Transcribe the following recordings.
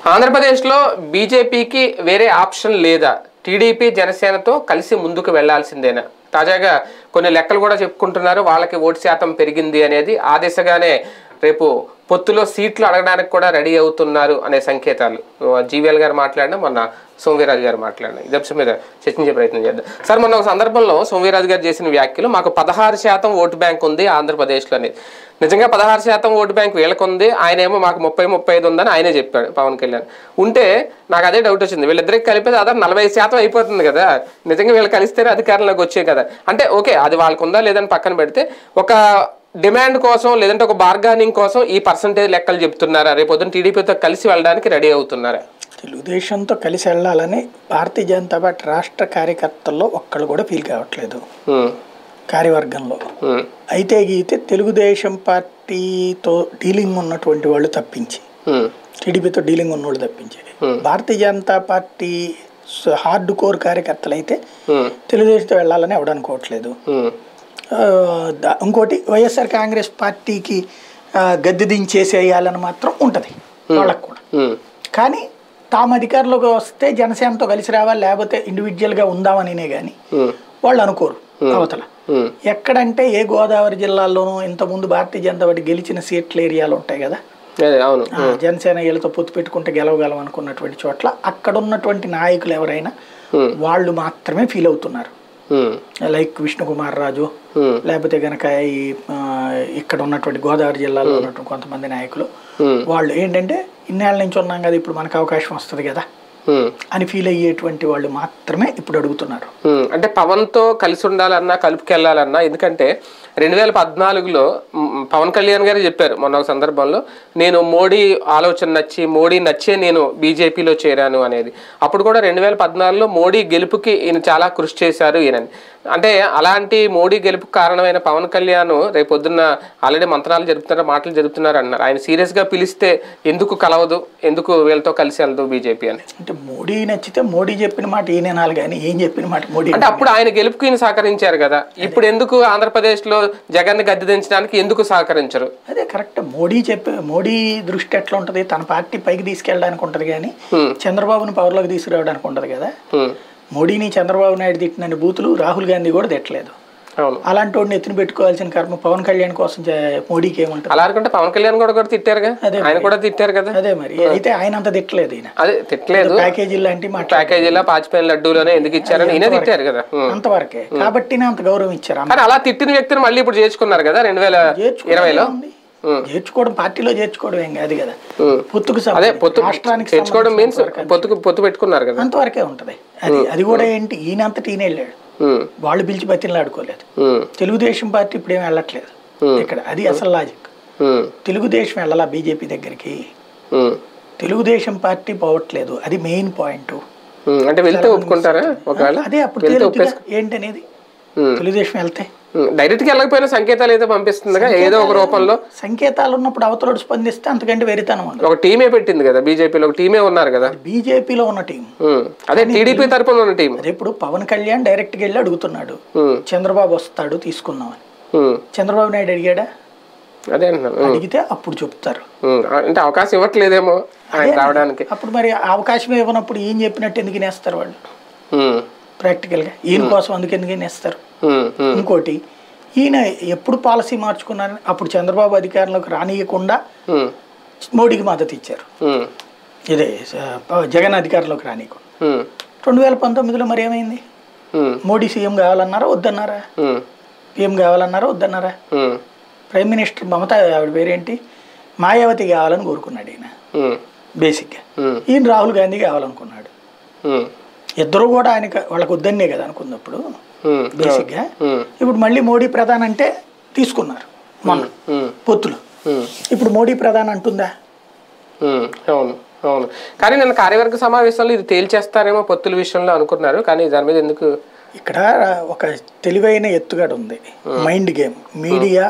ఆంధ్రప్రదేశ్లో బీజేపీకి వేరే ఆప్షన్ లేదా టీడీపీ జనసేనతో కలిసి ముందుకు వెళ్లాల్సిందేనా తాజాగా కొన్ని లెక్కలు కూడా చెప్పుకుంటున్నారు వాళ్ళకి ఓటు శాతం పెరిగింది అనేది ఆ దిశగానే రేపు పొత్తులో సీట్లు అడగడానికి కూడా రెడీ అవుతున్నారు అనే సంకేతాలు జీవీఎల్ గారు మాట్లాడినా మొన్న సోమవీరాజు గారు మాట్లాడినా ఇది అంశం మీద చర్చించే ప్రయత్నం చేద్దాం సార్ మొన్న ఒక సందర్భంలో సోమవీరాజు గారు చేసిన వ్యాఖ్యలు మాకు పదహారు శాతం ఓటు బ్యాంక్ ఉంది ఆంధ్రప్రదేశ్లో అనేది నిజంగా పదహారు శాతం ఓటు బ్యాంక్ వీళ్ళకు ఉంది ఆయన ఏమో మాకు ముప్పై ముప్పై ఐదు ఉందని ఆయనే చెప్పాడు పవన్ కళ్యాణ్ ఉంటే నాకు అదే డౌట్ వచ్చింది వీళ్ళిద్దరికి కలిపి దాదాపు నలభై శాతం అయిపోతుంది కదా నిజంగా వీళ్ళు కలిస్తేనే అధికారంలోకి వచ్చే కదా అంటే ఓకే అది వాళ్ళకు ఉందా లేదని పక్కన పెడితే ఒక డిమాండ్ కోసం లేదంటే ఒక బార్గానింగ్ కోసం ఈ పర్సంటేజ్ లెక్కలు చెప్తున్నారా రేపు పొద్దున్న టీడీపీతో కలిసి వెళ్ళడానికి రెడీ అవుతున్నారా తెలుగుదేశంతో కలిసి వెళ్ళాలని భారతీయ జనతా పార్టీ రాష్ట్ర కార్యకర్తల్లో ఒక్కళ్ళు కూడా ఫీల్ కావట్లేదు ఉమ్, కార్యవర్గంలో ఉమ్, అయితే అయితే గీతే తెలుగుదేశం పార్టీతో డీలింగ్ ఉన్నటువంటి వాళ్ళు తప్పించి ఉమ్, టీడీపీతో డీలింగ్ ఉన్నోళ్ళు తప్పించి Hmm. భారతీయ జనతా పార్టీ స- హార్డ్ కోర్ కార్యకర్తలు అయితే ఉమ్, తెలుగుదేశంతో వెళ్ళాలని ఎవడనుకోవట్లేదు ఉమ్, ఆ, ద- ఇంకోటి వైఎస్ఆర్ కాంగ్రెస్ పార్టీకి ఆ, గద్దె దించేసేయాలని మాత్రం ఉంటుంది వాళ్ళకు కూడా ఉమ్, కానీ తాము అధికారంలోకి వస్తే జనసేనతో కలిసి రావాలి లేకపోతే ఇండివిజువల్గా ఉందామనినే కానీ ఉమ్, వాళ్ళు అనుకోరు అవతల ఉమ్, ఎక్కడంటే ఏ గోదావరి జిల్లాల్లోనూ ఇంతకుముందు భారతీయ జనతా పార్టీ గెలిచిన సీట్ల ఏరియాలు ఉంటాయి కదా అదే అవును ఆ, జనసేన వీళ్ళతో పొత్తు పెట్టుకుంటే గెలవగలం అనుకున్నటువంటి చోట్ల అక్కడ ఉన్నటువంటి నాయకులు ఎవరైనా Hmm. వాళ్ళు మాత్రమే ఫీల్ అవుతున్నారు ఉమ్, లైక్ విష్ణుకుమార్ రాజు ఉమ్, లేకపోతే గనక ఈ ఆ, ఇక్కడ ఉన్నటువంటి గోదావరి జిల్లాలో ఉన్నటువంటి కొంతమంది నాయకులు ఉమ్, వాళ్ళు ఏంటంటే ఇన్నేళ్ళ నుంచి ఉన్నాం కదా ఇప్పుడు మనకు అవకాశం వస్తుంది కదా ఉమ్. అని ఫీల్ అయ్యేటువంటి వాళ్ళు మాత్రమే ఇప్పుడు అడుగుతున్నారు ఉమ్, అంటే పవన్తో కలిసి ఉండాలన్నా కలుపుకెళ్లాలన్నా ఎందుకంటే రెండు వేల పద్నాలుగులో మ్, పవన్ కళ్యాణ్ గారు చెప్పారు మొన్న ఒక సందర్భంలో నేను మోడీ ఆలోచన నచ్చి మోడీ నచ్చే నేను బీజేపీలో చేరాను అనేది అప్పుడు కూడా రెండు వేల పద్నాలుగులో మోడీ గెలుపుకి ఈయన చాలా కృషి చేశారు ఈయనని అంటే అలాంటి మోడీ గెలుపుకు కారణమైన పవన్ కళ్యాణ్ రేపు పొద్దున్న ఆల్రెడీ మంత్రాలు జరుపుతున్నారు మాటలు జరుపుతున్నారు అన్నారు ఆయన సీరియస్గా పిలిస్తే ఎందుకు కలవదు ఎందుకు వీళ్ళతో కలిసి వెళ్దు బీజేపీ అని అంటే మోడీ నచ్చితే మోడీ చెప్పిన మాట ఈయనాలి కానీ ఏం చెప్పిన మాట మోడీ అంటే అప్పుడు ఆయన గెలుపుకి ఈయన సహకరించారు కదా ఇప్పుడు ఎందుకు ఆంధ్రప్రదేశ్ లో జగన్ గద్దె దించడానికి ఎందుకు సహకరించరు అదే కరెక్ట్ మోడీ చెప్పే మోడీ దృష్టి ఎట్లా ఉంటుంది తన పార్టీ పైకి తీసుకెళ్ళడానికి ఉంటుంది కానీ Hmm. చంద్రబాబుని పవర్లోకి తీసుకురావడానికి ఉంటుంది కదా ఉమ్, మోడీని చంద్రబాబు నాయుడు తిట్టిన బూతులు రాహుల్ గాంధీ కూడా తిట్టలేదు అవును అలాంటి వాడిని ఎత్తున పెట్టుకోవాల్సిన కర్మ పవన్ కళ్యాణ్ కోసం చే- మోడీకి ఏముంటుంది అలా అనుకుంటే పవన్ కళ్యాణ్ కూడా కూడా తిట్టారుగా అదే ఆయన కూడా తిట్టారు కదా అదే మరి అయితే ఆయన అంత తిట్టలేదు ఈయన అదే తిట్టలేదు ప్యాకేజీ లాంటి మాట ప్యాకేజీలో పాచిపోయిన లడ్డూలోనే ఎందుకు ఇచ్చారని ఈయన తిట్టారు కదా ఉమ్. అంతవరకే కాబట్టినే అంత గౌరవం ఇచ్చారు కానీ అలా తిట్టిన వ్యక్తిని మళ్ళీ ఇప్పుడు చేర్చుకున్నారు కదా రెండు వేల ఇరవైలో ఉంది. చేర్చుకోవడం పార్టీలో చేర్చుకోవడం ఏం కాదు కదా ఉమ్. పొత్తుకు అదే సంబంధించి, పొత్తు రాష్ట్రానికి చేర్చుకోవడం మీన్స్ సంబంధించినంత వరకు పొత్తుకు పొత్తు పెట్టుకున్నారు కదా అంతవరకే ఉంటది అది అది కూడా ఏంటి ఈయనంతటి ఈయన వెళ్ళాడు ఉమ్, వాళ్ళు పిలిచి బతిని ఆడుకోలేదు ఉమ్, తెలుగుదేశం పార్టీ ఇప్పుడు ఏం వెళ్ళట్లేదు ఇక్కడ అది అసలు లాజిక్ ఉమ్, తెలుగుదేశం వెళ్ళాలా బీజేపీ దగ్గరికి ఉమ్, తెలుగుదేశం పార్టీ పోవట్లేదు అది మెయిన్ పాయింట్ ఉమ్. అంటే వెళ్తే ఒప్పుకుంటారా ఒకవేళ అదే అప్పుడు వెళ్తే తేలుతుగా ఏంటనేది ఉమ్. తెలుగుదేశం వెళ్తే డైరెక్ట్ గా వెళ్ళకపోయినా సంకేతాలు అయితే పంపిస్తుందిగా ఏదో ఒక రూపంలో సంకేతాలు ఉన్నప్పుడు అవతలోడు స్పందిస్తే అంతకంటే వెరితనం ఉండదు ఒక టీమే పెట్టింది కదా బీజేపీలో ఒక టీమే ఉన్నారు కదా బీజేపీలో ఉన్న టీం ఉమ్. అదే టీడీపీ తరపున ఉన్న టీం అదే ఇప్పుడు పవన్ కళ్యాణ్ డైరెక్ట్గా వెళ్ళి అడుగుతున్నాడు ఉమ్, చంద్రబాబు వస్తాడు తీసుకుందామని ఉమ్. చంద్రబాబు నాయుడు అడిగాడా అదే అంటున్నాను ఉమ్, అడిగితే అప్పుడు చెప్తారు ఉమ్. అంటే అవకాశం ఇవ్వట్లేదేమో ఆయన రావడానికి అప్పుడు మరి అవకాశం ఇవ్వనప్పుడు ఏం చెప్పినట్టు ఎందుకు నేస్తారు వాళ్ళు ఉమ్, ప్రాక్టికల్గా ఈయన కోసం అందుకు ఎందుకు నేస్తారు ఉమ్, ఉమ్, ఇంకోటి ఈయన ఎప్పుడు పాలసీ మార్చుకున్నారని అప్పుడు చంద్రబాబు అధికారంలోకి రానియకుండా ఉమ్, మోడీకి మద్దతు ఇచ్చారు ఉమ్, ఇదే ఆ, జగన్ అధికారంలోకి రానియకుండా ఉమ్, రెండు వేల పంతొమ్మిదిలో మరి ఏమైంది ఉమ్, మోడీ సీఎం కావాలన్నారా వద్దన్నారా ఉమ్, పీఎం కావాలన్నారా వద్దన్నారా ఉమ్, ప్రైమ్ మినిస్టర్ మమతా ఆవిడ పేరేంటి మాయావతి కావాలని కోరుకున్నాడు ఈయన ఉమ్, బేసిక్గా ఉమ్, ఈయన రాహుల్ గాంధీ కావాలనుకున్నాడు ఉమ్, ఇద్దరు కూడా ఆయనకి వాళ్ళకు వద్దన్నే కదా అనుకున్నప్పుడు ఉమ్, బేసిక్గా ఉమ్, ఇప్పుడు మళ్ళీ మోడీ ప్రధాన్ అంటే తీసుకున్నారు మొన్న ఉమ్, పొత్తులు ఉమ్. ఇప్పుడు మోడీ ప్రధాన్ అంటుందా ఉమ్, అవును అవును కానీ నిన్న కార్యవర్గ సమావేశంలో ఇది తేల్చేస్తారేమో పొత్తుల విషయంలో అనుకున్నారు కానీ దాని మీద ఎందుకు ఇక్కడ ఒక తెలివైన ఎత్తుగడ ఉంది mind game media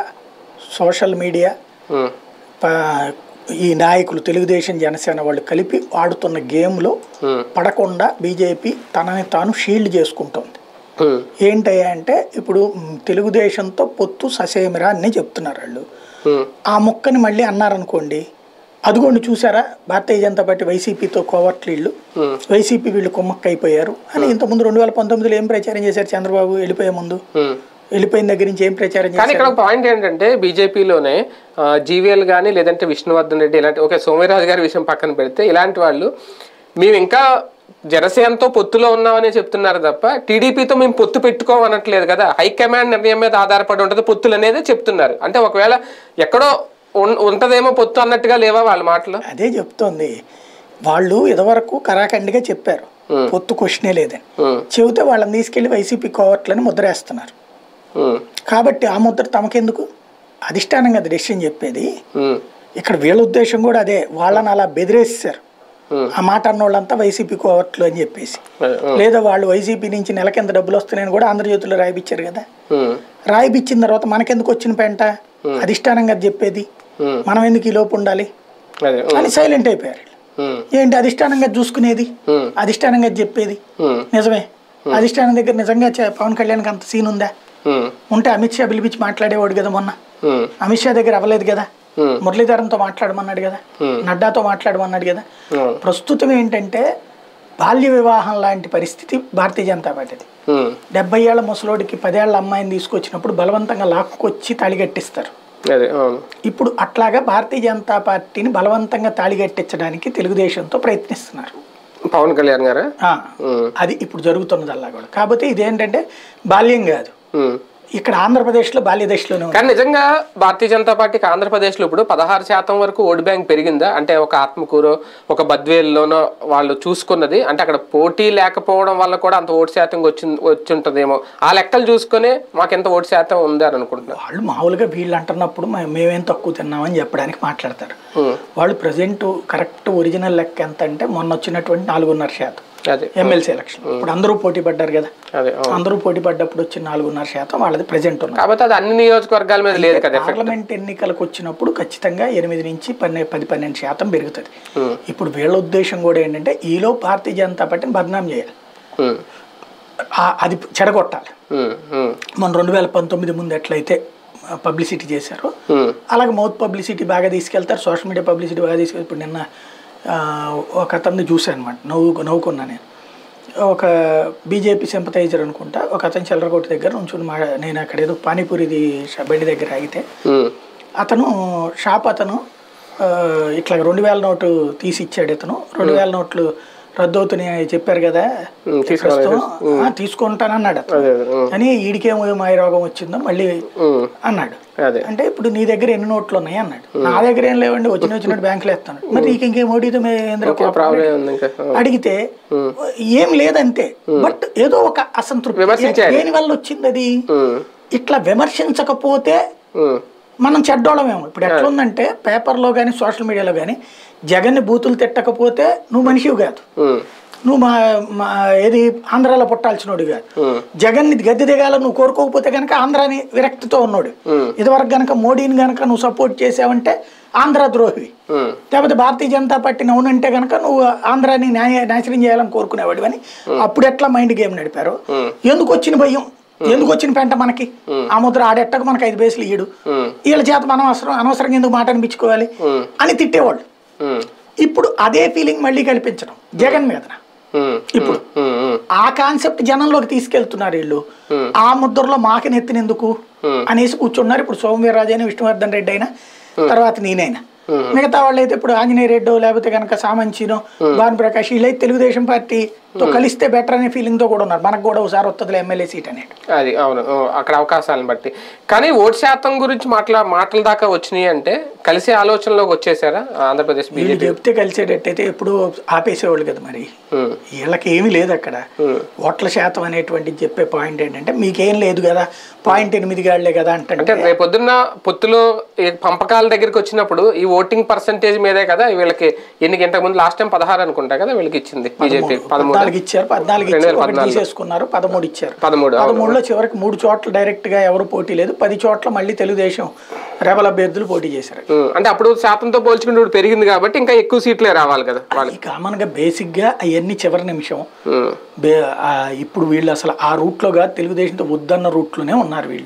social media ఉమ్, ప- ఈ నాయకులు తెలుగుదేశం జనసేన వాళ్ళు కలిపి ఆడుతున్న గేమ్లో ఉమ్, పడకుండా బీజేపీ తనని తాను షీల్డ్ చేసుకుంటుంది ఉమ్, ఏంటయ్యా అంటే ఇప్పుడు మ్, తెలుగుదేశంతో పొత్తు ససేమిరా అని చెప్తున్నారు వాళ్ళు ఉమ్, ఆ ముక్కని మళ్ళీ అన్నారనుకోండి అదిగోండి చూసారా భారతీయ జనతా పార్టీ వైసీపీతో కోవర్ట్లు వీళ్ళు వైసీపీ వీళ్ళు కుమ్మక్క అయిపోయారు అని ఇంతకుముందు రెండు వేల పంతొమ్మిదిలో ఏం ప్రచారం చేశారు చంద్రబాబు వెళ్ళిపోయే ముందు ఉమ్. వెళ్ళిపోయిన దగ్గర నుంచి ఏం ప్రచారం కానీ చేశారు ఇక్కడ ఒక పాయింట్ ఏంటంటే బీజేపీలోనే జీవీఎల్ కానీ లేదంటే విష్ణువర్ధన్ రెడ్డి ఇలాంటి ఓకే సోమవీరాజు గారి విషయం పక్కన పెడితే ఇలాంటి వాళ్ళు మేము ఇంకా జనసేనతో పొత్తులో ఉన్నామని చెప్తున్నారు తప్ప టీడీపీతో మేము పొత్తు పెట్టుకోమనట్లేదు కదా హైకమాండ్ నిర్ణయం మీద ఆధారపడి ఉంటుంది పొత్తులు అనేది చెప్తున్నారు అంటే ఒకవేళ ఎక్కడో ఉన్- ఉంటదేమో పొత్తు అన్నట్టుగా లేవా వాళ్ళ మాటలు అదే చెప్తోంది వాళ్ళు ఇదివరకు కరాఖండిగా చెప్పారు పొత్తు క్వశ్చనే లేదని ఉమ్, చెబితే వాళ్ళని తీసుకెళ్లి వైసీపీ కోవర్ట్లని ముద్రేస్తున్నారు ఉమ్, కాబట్టి ఆ ముద్ర తమకెందుకు అధిష్టానం కదా డెసిషన్ చెప్పేది ఉమ్, ఇక్కడ వీళ్ళ ఉద్దేశం కూడా అదే వాళ్ళని అలా బెదిరేస్తారు ఉమ్, ఆ మాట అన్నోళ్ళంతా వైసీపీ కోవర్ట్లు అని చెప్పేసి అదే, ఉమ్, లేదా వాళ్ళు వైసీపీ నుంచి నెలకింత డబ్బులు వస్తున్నాయని కూడా ఆంధ్రజ్యోతిలో రాయిపించారు కదా ఉమ్, రాయిపించిన తర్వాత మనకెందుకు వచ్చిన పెంట అధిష్టానం కదా చెప్పేది ఉమ్, మనం ఎందుకు ఈ లోపు ఉండాలి అదే ఉమ్, అని సైలెంట్ అయిపోయారు వీళ్ళు. ఉమ్, ఏంటి అధిష్టానంగా చూసుకునేది ఉమ్, అధిష్టానంగా చెప్పేది ఉమ్, నిజమే అధిష్టానం దగ్గర నిజంగా చే- పవన్ కళ్యాణ్కి అంత సీన్ ఉందా ఉమ్, ఉంటే అమిత్ షా పిలిపించి మాట్లాడేవాడు కదా మొన్న ఉమ్, అమిత్ షా దగ్గర అవ్వలేదు కదా ఉమ్, మురళీధరంతో మాట్లాడమన్నాడు కదా Hmm. నడ్డాతో మాట్లాడమన్నాడు కదా ఉమ్, ప్రస్తుతం ఏంటంటే బాల్య వివాహం లాంటి పరిస్థితి భారతీయ జనతా పార్టీది ఉమ్, డెబ్బై ఏళ్ల ముసలోడికి పదేళ్ల అమ్మాయిని తీసుకొచ్చినప్పుడు బలవంతంగా లాక్కొచ్చి తాళిగట్టిస్తారు అదే అవును ఇప్పుడు అట్లాగా భారతీయ జనతా పార్టీని బలవంతంగా తాళిగట్టించడానికి తెలుగుదేశంతో ప్రయత్నిస్తున్నారు పవన్ కళ్యాణ్ గారా ఆ, ఉమ్, అది ఇప్పుడు జరుగుతున్నదల్లా కూడా కాకపోతే ఇదేంటంటే బాల్యం కాదు ఉమ్. ఇక్కడ ఆంధ్రప్రదేశ్లో బాల్య దశలోనే ఉంది కానీ నిజంగా భారతీయ జనతా పార్టీకి ఆంధ్రప్రదేశ్లో ఇప్పుడు పదహారు శాతం వరకు ఓటు బ్యాంక్ పెరిగిందా అంటే ఒక ఆత్మకూరు ఒక బద్వేల్లోనో వాళ్ళు చూసుకున్నది అంటే అక్కడ పోటీ లేకపోవడం వల్ల కూడా అంత ఓటు శాతం వచ్చి వచ్చి ఉంటుందేమో ఆ లెక్కలు చూసుకునే మాకు ఎంత ఓటు శాతం ఉంది అని అనుకుంటున్నాను వాళ్ళు మామూలుగా వీళ్ళు అంటున్నప్పుడు మే- మేమేం తక్కువ తిన్నామని చెప్పడానికి మాట్లాడతారు వాళ్ళు ప్రజెంట్ కరెక్ట్ ఒరిజినల్ లెక్క ఎంత అంటే మొన్న వచ్చినటువంటి నాలుగున్నర శాతం అదే ఎమ్మెల్సీ ఎలక్షన్ ఇప్పుడు అందరూ పోటీ పడ్డారు కదా అదే అవును. అందరూ పోటీ పడ్డప్పుడు వచ్చిన నాలుగున్నర శాతం వాళ్ళది ప్రజెంట్ ఉన్నది కాబట్టి అది అన్ని నియోజకవర్గాల మీద లేదు కదా ఎఫెక్ట్ పార్లమెంట్ ఎన్నికలకు వచ్చినప్పుడు ఖచ్చితంగా ఎనిమిది నుంచి పన్నె పది పన్నెండు శాతం పెరుగుతుంది ఇప్పుడు వీళ్ళ ఉద్దేశం కూడా ఏంటంటే ఈలో భారతీయ జనతా పార్టీని బదనాం చేయాలి ఉమ్, ఆ- అది చెడగొట్టాలి ఉమ్, ఉమ్, మన రెండు వేల పంతొమ్మిది ముందు ఎట్లయితే పబ్లిసిటీ చేశారో ఉమ్, అలాగే మౌత్ పబ్లిసిటీ బాగా తీసుకెళ్తారు సోషల్ మీడియా పబ్లిసిటీ బాగా తీసుకెళ్తారు ఇప్పుడు నిన్న ఆ, ఒక అతన్ని చూశాను అనమాట నవ్వు నవ్వుకున్నా నేను ఒక బీజేపీ సింపతైజర్ అనుకుంటా ఒక అతను చిల్లరగొట్టు దగ్గర నుంచి మా నేను అక్కడ ఏదో పానీపూరిది ష- బండి దగ్గర ఆగితే ఉమ్, అతను షాప్ అతను ఆ, ఇట్లా రెండు వేల నోటు తీసి ఇచ్చాడు ఇతను రెండు వేల నోట్లు రద్దు అవుతున్నాయి చెప్పారు కదా ఉమ్, తీసుకోవాలి ప్రస్తుతం ఆ, తీసుకుంటానన్నాడు అతను అదే అదే ఉమ్, కానీ ఈడికేమో మాయ రోగం వచ్చిందో మళ్ళీ ఉమ్, అన్నాడు అదే అంటే ఇప్పుడు నీ దగ్గర ఎన్ని నోట్లు ఉన్నాయి అన్నాడు నా దగ్గర ఏం లేవండి వచ్చిన వచ్చినట్టు బ్యాంకులో వేస్తాను మరి నీకు ఇంకే మోడీతో ఏంద్ర ఓకే ప్రాబ్లం ఉంది ఇంకా ఉమ్, అడిగితే ఏం లేదంతే బట్ ఏదో ఒక అసంతృప్తి విమర్శించాడు. దేని వల్ల వచ్చింది అది ఉమ్, ఇట్లా విమర్శించకపోతే ఉమ్, మనం చెడ్డోళమేమో ఇప్పుడు ఎట్లుందంటే పేపర్లో కానీ సోషల్ మీడియాలో కానీ జగన్ని బూతులు తిట్టకపోతే నువ్వు మనిషివి కాదు ఉమ్, నువ్వు మా మా ఏది ఆంధ్రాలో పుట్టాల్సినోడు కాదు ఉమ్, జగన్ని గద్దె దిగాలని నువ్వు కోరుకోకపోతే కనుక ఆంధ్రాని విరక్తితో ఉన్నాడు ఉమ్, ఇదివరకు గనక మోడీని గనక నువ్వు సపోర్ట్ చేసావంటే ఆంధ్ర ద్రోహివి ఉమ్, లేకపోతే భారతీయ జనతా పార్టీని అవునంటే కనుక నువ్వు ఆంధ్రాని న్యాయ నాశనం చేయాలని కోరుకునేవాడు అని అప్పుడు ఎట్లా మైండ్ గేమ్ నడిపారు ఉమ్. ఎందుకు వచ్చిన భయం ఎందుకు వచ్చిన పెంట మనకి ఆ ముద్ర ఆడెట్టకు మనకి ఐదు బేసులు ఇయ్యడు ఉమ్, వీళ్ళ చేత మనం అవసరం అనవసరంగా ఎందుకు మాట అనిపించుకోవాలి ఉమ్, అని తిట్టేవాళ్ళు ఉమ్, ఇప్పుడు అదే ఫీలింగ్ మళ్ళీ కల్పించడం జగన్ మీదన ఉమ్, ఇప్పుడు ఉమ్, ఉమ్, ఆ కాన్సెప్ట్ జనంలోకి తీసుకెళ్తున్నారు వీళ్ళు ఆ ముద్రలో మాకి నెత్తినెందుకు అనేసి కూర్చున్నారు ఇప్పుడు సోమవీర్రాజు అయినా విష్ణువర్ధన్ రెడ్డి అయినా తర్వాత నేనైనా మిగతా వాళ్ళు అయితే ఇప్పుడు ఆంజనేయ రెడ్డో లేకపోతే కనుక సామంచినో భాను ప్రకాష్ వీళ్ళైతే తెలుగుదేశం పార్టీతో కలిస్తే బెటర్ అనే ఫీలింగ్ తో కూడా ఉన్నారు మనకు కూడా ఒకసారి వస్తుంది ఎమ్మెల్యే సీట్ అనేది అది అవును ఓ, అక్కడ అవకాశాలను బట్టి కానీ ఓటు శాతం గురించి మాట్లా మాటల దాకా వచ్చినాయి అంటే కలిసే ఆలోచనలోకి వచ్చేసారా ఆంధ్రప్రదేశ్ వీళ్ళు బీజేపీ చెప్తే కలిసేటట్టయితే ఎప్పుడు ఆపేసేవాళ్ళు కదా మరి వీళ్ళకి ఏమీ లేదు అక్కడ ఓట్ల శాతం అనేటువంటిది చెప్పే పాయింట్ ఏంటంటే మీకేం లేదు కదా పాయింట్ ఎనిమిది గాళ్లే కదా అంటే అంటే రేపొద్దున్న పొత్తులో ఈ పంపకాల దగ్గరికి వచ్చినప్పుడు ఈ ఓటింగ్ పర్సంటేజ్ మీదే కదా వీళ్ళకి ఎన్ని ఇంతకు ముందు లాస్ట్ టైం పదహారు అనుకుంటా కదా వీళ్ళకి ఇచ్చింది బీజేపీ పదమూడు పద్నాలుగు ఇచ్చారు పద్నాలుగు రెండు వేల ఇచ్చారు ఒకటి పద్నాలుగు. తీసేసుకున్నారు పదమూడు ఇచ్చారు పదమూడు అవును. పదమూడులో చివరికి మూడు చోట్ల డైరెక్ట్ గా ఎవరు పోటీ లేదు పది చోట్ల మళ్ళీ తెలుగుదేశం రెబల్ అభ్యర్థులు పోటీ చేశారు ఉమ్, అంటే అప్పుడు శాతంతో పోల్చుకుంటే ఇప్పుడు పెరిగింది కాబట్టి ఇంకా ఎక్కువ సీట్లే రావాలి కదా వాళ్ళు ఈ కామన్ గా బేసిక్ గా అవన్నీ చివరి నిమిషం ఉమ్, బే- ఆ ఇప్పుడు వీళ్ళు అసలు ఆ రూట్ లో కాదు తెలుగుదేశంతో వద్దన్న రూట్ లోనే ఉన్నారు వీళ్ళు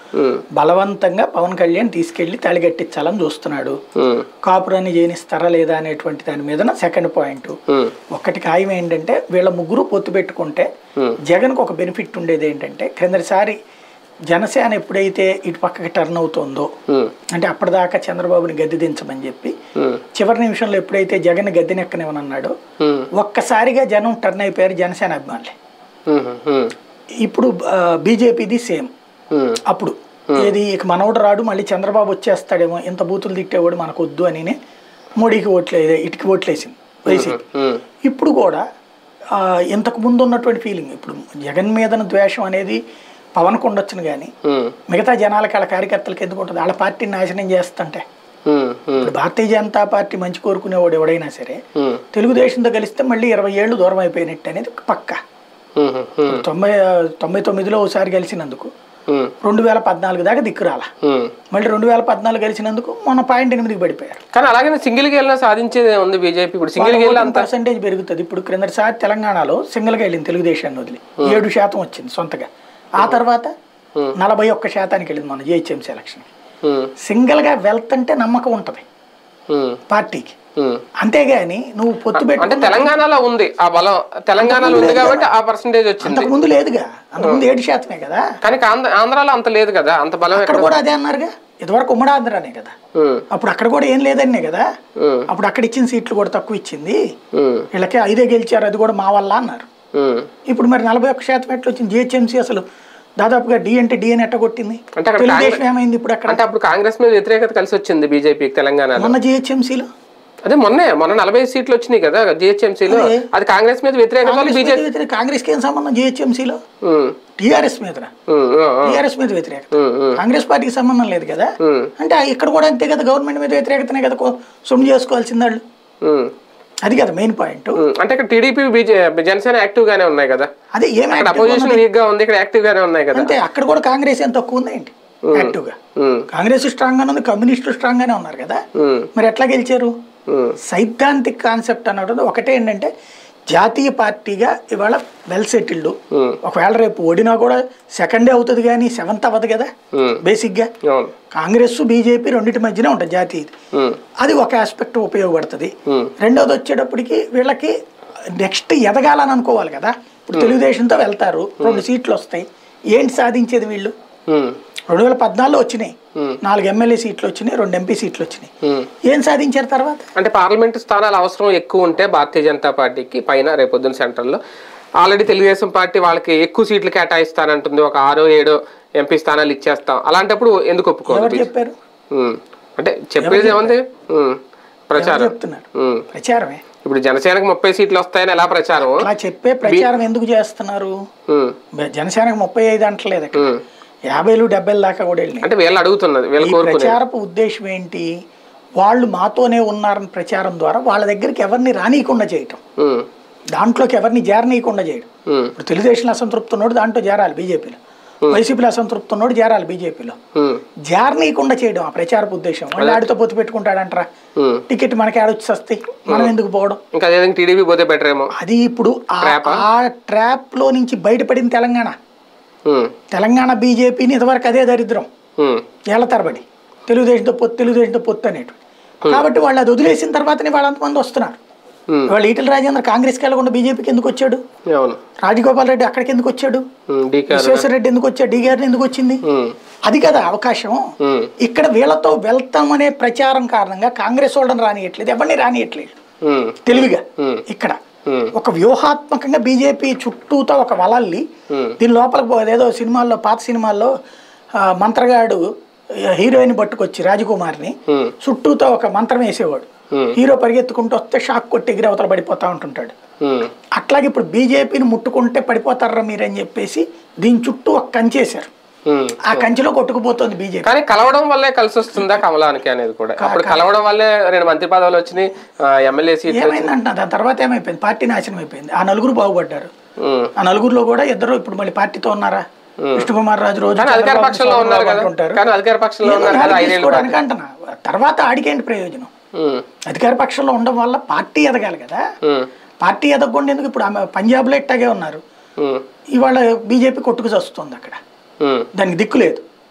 ఉమ్, బలవంతంగా పవన్ కళ్యాణ్ తీసుకెళ్లి తలిగట్టించాలని చూస్తున్నాడు ఉమ్, కాపురాన్ని చేయనిస్తారా లేదా అనేటువంటి దాని మీద సెకండ్ పాయింట్ ఉమ్, ఒకటి ఖాయం ఏంటంటే వీళ్ళ ముగ్గురు పొత్తు పెట్టుకుంటే Hmm. జగన్కు ఒక బెనిఫిట్ ఉండేది ఏంటంటే క్రిందటిసారి జనసేన ఎప్పుడైతే ఇటు పక్కకి టర్న్ అవుతుందో ఉమ్, అంటే అప్పటిదాకా చంద్రబాబుని గద్దె దించమని చెప్పి ఉమ్, చివరి నిమిషంలో ఎప్పుడైతే జగన్ గద్దెనెక్కనివ్వనన్నాడో ఉమ్, ఒక్కసారిగా జనం టర్న్ అయిపోయారు జనసేన అభిమానులే ఉమ్, ఉమ్, ఇప్పుడు బీజేపీది సేమ్ ఉమ్, అప్పుడు ఏది ఇక మనవడు రాడు మళ్ళీ చంద్రబాబు వచ్చేస్తాడేమో ఇంత బూతులు తిట్టేవాడు మనకు వద్దు అని మోడీకి ఓట్లే ఇటుకి ఓట్లేసింది వైసీపీ ఉమ్, ఇప్పుడు కూడా ఆ, ఇంతకు ముందు ఉన్నటువంటి ఫీలింగ్ ఇప్పుడు జగన్ మీదన ద్వేషం అనేది పవన్కు ఉండొచ్చును కానీ ఉమ్, మిగతా జనాలకి వాళ్ళ కార్యకర్తలకు ఎందుకు ఉంటుంది వాళ్ళ పార్టీని నాశనం చేస్తుంటే ఉమ్, ఉమ్, ఇప్పుడు భారతీయ జనతా పార్టీ మంచి కోరుకునేవాడు ఎవడైనా సరే ఉమ్, తెలుగుదేశంతో కలిస్తే మళ్ళీ ఇరవై ఏళ్ళు దూరం అయిపోయినట్టు అనేది పక్క ఉమ్, ఉమ్, తొంభై తొంభై తొమ్మిదిలో ఒకసారి కలిసినందుకు ఉమ్, రెండు వేల పద్నాలుగు దాకా దిక్కురాల ఉమ్. మళ్ళీ రెండు వేల పద్నాలుగు కలిసినందుకు మొన్న పాయింట్ ఎనిమిదికి పడిపోయారు కానీ అలాగే సింగిల్కి వెళ్ళినా సాధించేది ఉంది బీజేపీ ఇప్పుడు సింగిల్కి వెళ్ళి అంత పర్సెంటేజ్ పెరుగుతుంది ఇప్పుడు క్రిందటిసారి తెలంగాణలో సింగిల్గా వెళ్ళింది తెలుగుదేశాన్ని వదిలి ఏడు శాతం వచ్చింది సొంతగా ఆ తర్వాత నలభై ఒక్క శాతానికి వెళ్ళింది మన జిహెచ్ఎంసీ ఎలక్షన్ ఉమ్, సింగిల్గా వెళ్తుంటే నమ్మకం ఉంటుంది ఉమ్, పార్టీకి ఉమ్. అంతేగాని నువ్వు పొత్తు అంటే పెట్టు తెలంగాణలో ఉంది ఆ బలం తెలంగాణలో ఉంది కాబట్టి ఆ పర్సంటేజ్ వచ్చింది అంతకుముందు లేదుగా అంతకుముందు ఏడు శాతమే కదా కానీ ఆంధ్ర ఆంధ్రాలో అంత లేదు కదా అంత బలం అక్కడ ఎక్కడ కూడా అదే అన్నారుగా ఇదివరకు ఉమ్మడి ఆంధ్రానే కదా ఉమ్, అప్పుడు అక్కడ కూడా ఏం లేదన్నే కదా ఉమ్, అప్పుడు అక్కడ ఇచ్చిన సీట్లు కూడా తక్కువ ఇచ్చింది ఉమ్, వీళ్ళకి ఐదే గెలిచారు అది కూడా మా వల్ల అన్నారు ఉమ్. ఇప్పుడు మరి నలభై ఒక్క శాతం ఎట్లా వచ్చింది జిహెచ్ఎంసీ అసలు దాదాపుగా డి అంటే డి అని ఎట్టగొట్టింది అంటే అక్కడ తెలుగుదేశం ఏమైంది ఇప్పుడు అక్కడ అంటే అప్పుడు కాంగ్రెస్ మీద వ్యతిరేకత కలిసి వచ్చింది బీజేపీకి తెలంగాణలో మొన్న జిహెచ్ఎంసీలో అదే మొన్నే మొన్న నలభై సీట్లు వచ్చినాయి కదా జిహెచ్ఎంసీలో అదే. అది కాంగ్రెస్ మీద వ్యతిరేకత వల్ల బీజేపీ కాంగ్రెస్ కి ఏం సంబంధం జిహెచ్ఎంసీలో ఉమ్, టీఆర్ఎస్ మీద ఉమ్, ఉమ్, టీఆర్ఎస్ మీద వ్యతిరేకత ఉమ్, ఉమ్, కాంగ్రెస్ పార్టీకి సంబంధం లేదు కదా ఉమ్, అంటే ఇక్కడ కూడా అంతే కదా గవర్నమెంట్ మీద వ్యతిరేకతనే కదా కొ- సొమ్ము చేసుకోవాల్సింది వాళ్ళు ఉమ్, అది కదా మెయిన్ పాయింట్ ఉమ్. అంటే ఇక్కడ టీడీపీ బీజే జనసేన యాక్టివ్ గానే ఉన్నాయి కదా అదే ఏమి అక్కడ active అపోజిషన్ ఉన్నది? వీక్ గా ఉంది ఇక్కడ యాక్టివ్ గానే ఉన్నాయి కదా అంతే అక్కడ కూడా కాంగ్రెస్ ఏం తక్కువ ఉందేంటి యాక్టివ్ గా ఉమ్, కాంగ్రెస్ స్ట్రాంగ్ గానే ఉంది కమ్యూనిస్టు స్ట్రాంగ్ గానే ఉన్నారు కదా ఉమ్, మరి ఎట్లా గెలిచారు ఉమ్, సైద్ధాంతిక్ కాన్సెప్ట్ అన్నట్టు ఒకటే ఏంటంటే జాతీయ పార్టీగా ఇవాళ వెల్ సెటిల్డ్ ఉమ్, ఒకవేళ రేపు ఓడినా కూడా సెకండే అవుతుంది కానీ సెవెంత్ అవ్వదు కదా ఉమ్, బేసిక్గా అవును కాంగ్రెస్ బీజేపీ రెండింటి మధ్యనే ఉంటుంది జాతీయది ఉమ్, అది ఒక ఆస్పెక్ట్ ఉపయోగపడుతుంది ఉమ్, రెండోది వచ్చేటప్పటికి వీళ్ళకి నెక్స్ట్ ఎదగాలని అనుకోవాలి కదా ఇప్పుడు తెలుగుదేశంతో వెళ్తారు రెండు సీట్లు వస్తాయి ఏంటి సాధించేది వీళ్ళు ఉమ్, రెండు వేల పద్నాలుగులో వచ్చినాయి Hmm. నాలుగు ఎమ్మెల్యే సీట్లు వచ్చినాయి రెండు ఎంపీ సీట్లు వచ్చినాయి ఉమ్. ఏం సాధించారు తర్వాత అంటే పార్లమెంటు స్థానాలు అవసరం ఎక్కువ ఉంటే భారతీయ జనతా పార్టీకి పైన రేపొద్దున సెంట్రల్లో ఆల్రెడీ తెలుగుదేశం పార్టీ వాళ్ళకి ఎక్కువ సీట్లు కేటాయిస్తానంటుంది ఒక ఆరో ఏడో ఎంపీ స్థానాలు ఇచ్చేస్తాం అలాంటప్పుడు ఎందుకు ఒప్పుకోవాలి ఎవరు చెప్పారు ఉమ్. అంటే చెప్పేది ఏముంది ఉమ్. ప్రచారం చెప్తున్నారు ఉమ్. ప్రచారమే ఇప్పుడు జనసేనకు ముప్పై సీట్లు వస్తాయని ఎలా ప్రచారం అలా చెప్పే ప్రచారం ఎందుకు చేస్తున్నారు ఉమ్. బ- జనసేనకు ముప్పై ఐదు అంటలేదు అక్కడ ఉమ్. యాభైలు డెబ్బైలు దాకా కూడా వెళ్ళినాయి అంటే వీళ్ళు అడుగుతున్నది వీళ్ళు ఈ కోరుకునేది ప్రచారపు ఉద్దేశం ఏంటి వాళ్ళు మాతోనే ఉన్నారని ప్రచారం ద్వారా వాళ్ళ దగ్గరికి ఎవరిని రానియకుండా చేయటం ఉమ్. దాంట్లోకి ఎవరిని చేరనీయకుండా చేయడం ఉమ్. ఇప్పుడు తెలుగుదేశంలో అసంతృప్తి ఉన్నాడు దాంట్లో చేరాలి బీజేపీలో వైసీపీలో అసంతృప్తి ఉన్నాడు చేరాలి బీజేపీలో ఉమ్. జారనీయకుండా చేయడం ఆ ప్రచారపు ఉద్దేశం వాళ్ళు ఆడితో పొత్తు పెట్టుకుంటాడంటారా ఉమ్. టికెట్ మనకి ఆడొచ్చి వస్తాయి మనం ఎందుకు పోవడం ఇంకా అదే టీడీపీ పోతే బెటర్ ఏమో అది ఇప్పుడు ఆ- Trap ఆ? ఆ ట్రాప్ లో నుంచి బయటపడింది తెలంగాణ ఉమ్. తెలంగాణ బీజేపీని ఇంతవరకు అదే దరిద్రం ఉమ్. ఏళ్ల తరబడి తెలుగుదేశంతో పొత్తు తెలుగుదేశంతో పొత్తు అనేటువంటి కాబట్టి వాళ్ళు అది వదిలేసిన తర్వాతనే వాళ్ళు అంతమంది వస్తున్నారు ఉమ్. వాళ్ళు ఈటల రాజేంద్ర కాంగ్రెస్కి వెళ్ళకుండా బీజేపీకి ఎందుకు వచ్చాడు అవును రాజగోపాల్ రెడ్డి అక్కడికి ఎందుకు వచ్చాడు ఉమ్. డీకే అరుణ. విశ్వేశ్వర రెడ్డి ఎందుకు వచ్చాడు డి గారిని ఎందుకు వచ్చింది ఉమ్. అది కదా అవకాశం ఉమ్. ఇక్కడ వీళ్ళతో వెళ్తామనే ప్రచారం కారణంగా కాంగ్రెస్ వాళ్ళని రానియట్లేదు ఎవరిని రానియట్లేదు ఉమ్. తెలివిగా ఉమ్. ఇక్కడ ఉమ్. ఒక వ్యూహాత్మకంగా బీజేపీ చుట్టూతో ఒక వలల్ని ఉమ్. దీని లోపలికి పోయేది ఏదో సినిమాల్లో పాత సినిమాల్లో ఆ, మంత్రగాడు హీరోయిన్ పట్టుకొచ్చి రాజకుమార్ని ఉమ్. చుట్టూతో ఒక మంత్రం వేసేవాడు ఉమ్. హీరో పరిగెత్తుకుంటూ వస్తే షాక్ కొట్టి ఎగిరి అవతల పడిపోతా ఉంటుంటాడు ఉమ్. అట్లాగే ఇప్పుడు బీజేపీని ముట్టుకుంటే పడిపోతారా మీరని చెప్పేసి దీని చుట్టూ ఒక కంచేశారు ఉమ్. ఆ కంచెలో కొట్టుకుపోతుంది బీజేపీ కానీ కలవడం వల్లే కలిసి వస్తుందా కమలానికి అనేది కూడా అప్పుడు కలవడం వల్లే రెండు మంత్రి పదవులు వచ్చినాయి ఎమ్మెల్యే సీట్లు ఏమైందంట దాని తర్వాత ఏమైపోయింది పార్టీ నాశనం అయిపోయింది ఆ నలుగురు బాగుపడ్డారు ఉమ్. ఆ నలుగురులో కూడా ఇద్దరు ఇప్పుడు మళ్ళీ పార్టీతో ఉన్నారా విష్ణుకుమార్ రాజు రోజు కానీ అధికార చంద్రబాబు పక్షంలో ఉన్నారు కదా అంటుంటారు. కానీ అధికార పక్షంలో ఏదో ఉన్నారు కదా గాలి ఐదేళ్ళు తీసుకోవడానికి అంటున్నా తర్వాత ఆడికేంటి ప్రయోజనం ఉమ్. అధికార పక్షంలో ఉండడం వల్ల పార్టీ ఎదగాలి కదా ఉమ్. పార్టీ ఎదగకుండా ఎందుకు ఇప్పుడు ఆమె పంజాబ్లో ఇట్టాగే ఉన్నారు ఉమ్. ఇవాళ బీజేపీ కొట్టుకు వస్తుంది అక్కడ ఉమ్. దానికి దిక్కు లేదు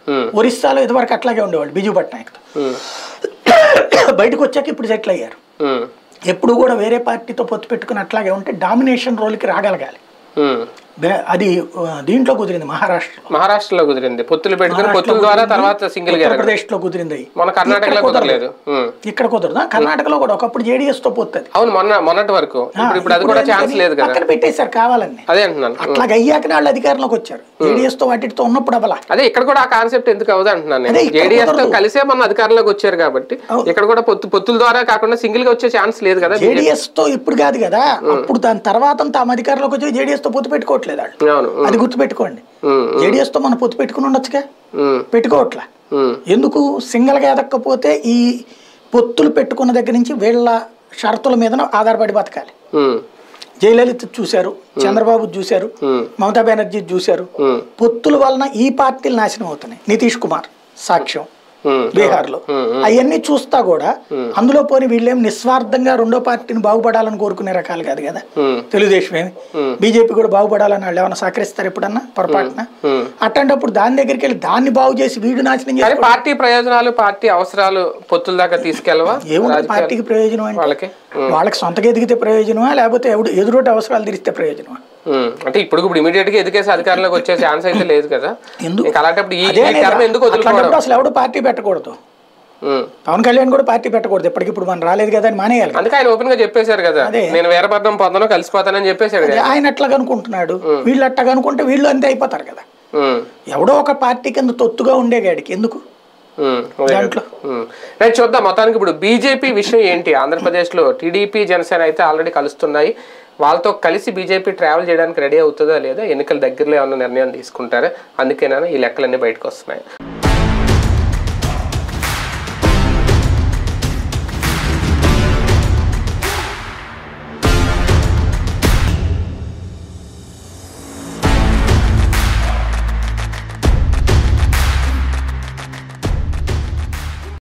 ఉమ్, ఒరిస్సాలో ఇదివరకు అట్లాగే ఉండేవాళ్ళు బిజు పట్నాయక్తో ఉమ్, బయటకు వచ్చాక ఇప్పుడు సెటిల్ అయ్యారు ఉమ్, ఎప్పుడు కూడా వేరే పార్టీతో పొత్తు పెట్టుకుని అట్లాగే ఉంటే డామినేషన్ రోల్కి రాగలగాలి ఉమ్. బే- అది ఆ, దీంట్లో కుదిరింది మహారాష్ట్రలో మహారాష్ట్రలో కుదిరింది పొత్తులు పెట్టుకుని పొత్తుల ద్వారా తర్వాత సింగిల్ గా ఉత్తరప్రదేశ్ లో కుదిరింది అయి. మన కర్ణాటకలో ఇక్కడ కుదరదు. కుదరలేదు ఉమ్. ఇక్కడ కుదరదు కర్ణాటకలో కూడా ఒకప్పుడు జేడీఎస్ తో పొత్తది అవును మొన్న మొన్నటి వరకు ఇప్పుడు ఇప్పుడు అది కూడా ఛాన్స్ లేదు కదా పక్కన పెట్టేశారు కావాలని అదే అంటున్నాను అట్లాగ అయ్యాకనే వాళ్ళు అధికారంలోకి వచ్చారు జేడీఎస్ తో వాటితో ఉన్నప్పుడు అవలా అదే ఇక్కడ కూడా ఆ కాన్సెప్ట్ ఎందుకు అవ్వదు అంటున్నాను నేను అదే ఇక్కడ జేడీఎస్ తో కుదరదు. కలిసే మన అధికారంలోకి వచ్చారు కాబట్టి ఇక్కడ కూడా పొత్తు పొత్తుల ద్వారా కాకుండా సింగిల్ గా వచ్చే ఛాన్స్ లేదు కదా జేడీఎస్ తో ఇప్పుడు కాదు కదా అప్పుడు దాని తర్వాత తాము అధికారంలోకి వచ్చి జేడీఎస్ తో పొత్తు పెట్టుకోవట్లేదు వాళ్ళు అవును అది గుర్తుపెట్టుకోండి ఉమ్, జేడీఎస్ తో మనం పొత్తు పెట్టుకుని ఉండొచ్చుగా ఉమ్, పెట్టుకోవట్లా ఉమ్, ఎందుకు సింగిల్గా ఎదక్కపోతే ఈ పొత్తులు పెట్టుకున్న దగ్గర నుంచి వీళ్ళ షరతుల మీద ఆధారపడి బతకాలి ఉమ్, జయలలిత చూశారు చంద్రబాబు చూశారు ఉమ్, మమతా బెనర్జీ చూశారు ఉమ్, పొత్తుల వలన ఈ పార్టీలు నాశనం అవుతున్నాయి నితీష్ కుమార్ సాక్ష్యం ఉమ్, బీహార్లో అవన్నీ చూస్తా కూడా అందులో పోని వీళ్ళేం నిస్వార్థంగా రెండో పార్టీని బాగుపడాలని కోరుకునే రకాలు కాదు కదా ఉమ్, తెలుగుదేశం ఏమి బీజేపీ కూడా బాగుపడాలని వాళ్ళు ఏమైనా సహకరిస్తారు ఎప్పుడన్నా పొరపాటున ఉమ్. అట్లాంటప్పుడు దాని దగ్గరికి వెళ్ళి దాన్ని బాగు చేసి వీడు నాశనం చేసి కానీ పార్టీ ప్రయోజనాలు పార్టీ అవసరాలు పొత్తుల దాకా తీసుకెళ్ళవా ఏముంది పార్టీకి ప్రయోజనం అంటే వాళ్ళకి వాళ్ళకి సొంతగా ఎదిగితే ప్రయోజనమా లేకపోతే ఎవడు ఎదురోటి అవసరాలు తీరిస్తే ప్రయోజనమా ఉమ్, అంటే ఇప్పుడు ఇప్పుడు ఇమీడియట్ గా ఎదికేసి అధికారంలోకి వచ్చే ఛాన్స్ అయితే లేదు కదా ఎందుకు ఇంకా అలాంటప్పుడు ఈ అదే ఈ టర్మ్ ఎందుకు వదులుకోవడం అట్లాంటప్పుడు అసలు ఎవడు పార్టీ పెట్టకూడదు ఉమ్. పవన్ కళ్యాణ్ కూడా పార్టీ పెట్టకూడదు ఇప్పటికిప్పుడు మనం రాలేదు కదా అని మానేయాలి అందుకే ఆయన ఓపెన్ గా చెప్పేశారు కదా నేను వీరభద్రం పొందను కలిసిపోతానని చెప్పేశాడు కదా ఆయన అట్లా అనుకుంటున్నాడు వీళ్ళు అట్లా అనుకుంటే వీళ్ళు అంతే అయిపోతారు కదా ఉమ్, ఎవడో ఒక పార్టీ కింద తొత్తుగా ఉండే గాడికి ఎందుకు ఉమ్, అదే. దాంట్లో ఉమ్. రైట్ చూద్దాం మొత్తానికి ఇప్పుడు బీజేపీ విషయం ఏంటి ఆంధ్రప్రదేశ్లో టీడీపీ జనసేన అయితే ఆల్రెడీ కలుస్తున్నాయి వాళ్ళతో కలిసి బీజేపీ ట్రావెల్ చేయడానికి రెడీ అవుతుందా లేదా ఎన్నికల దగ్గరలో ఏమన్నా నిర్ణయం తీసుకుంటారా అందుకేనా ఈ లెక్కలన్నీ బయటకు వస్తున్నాయి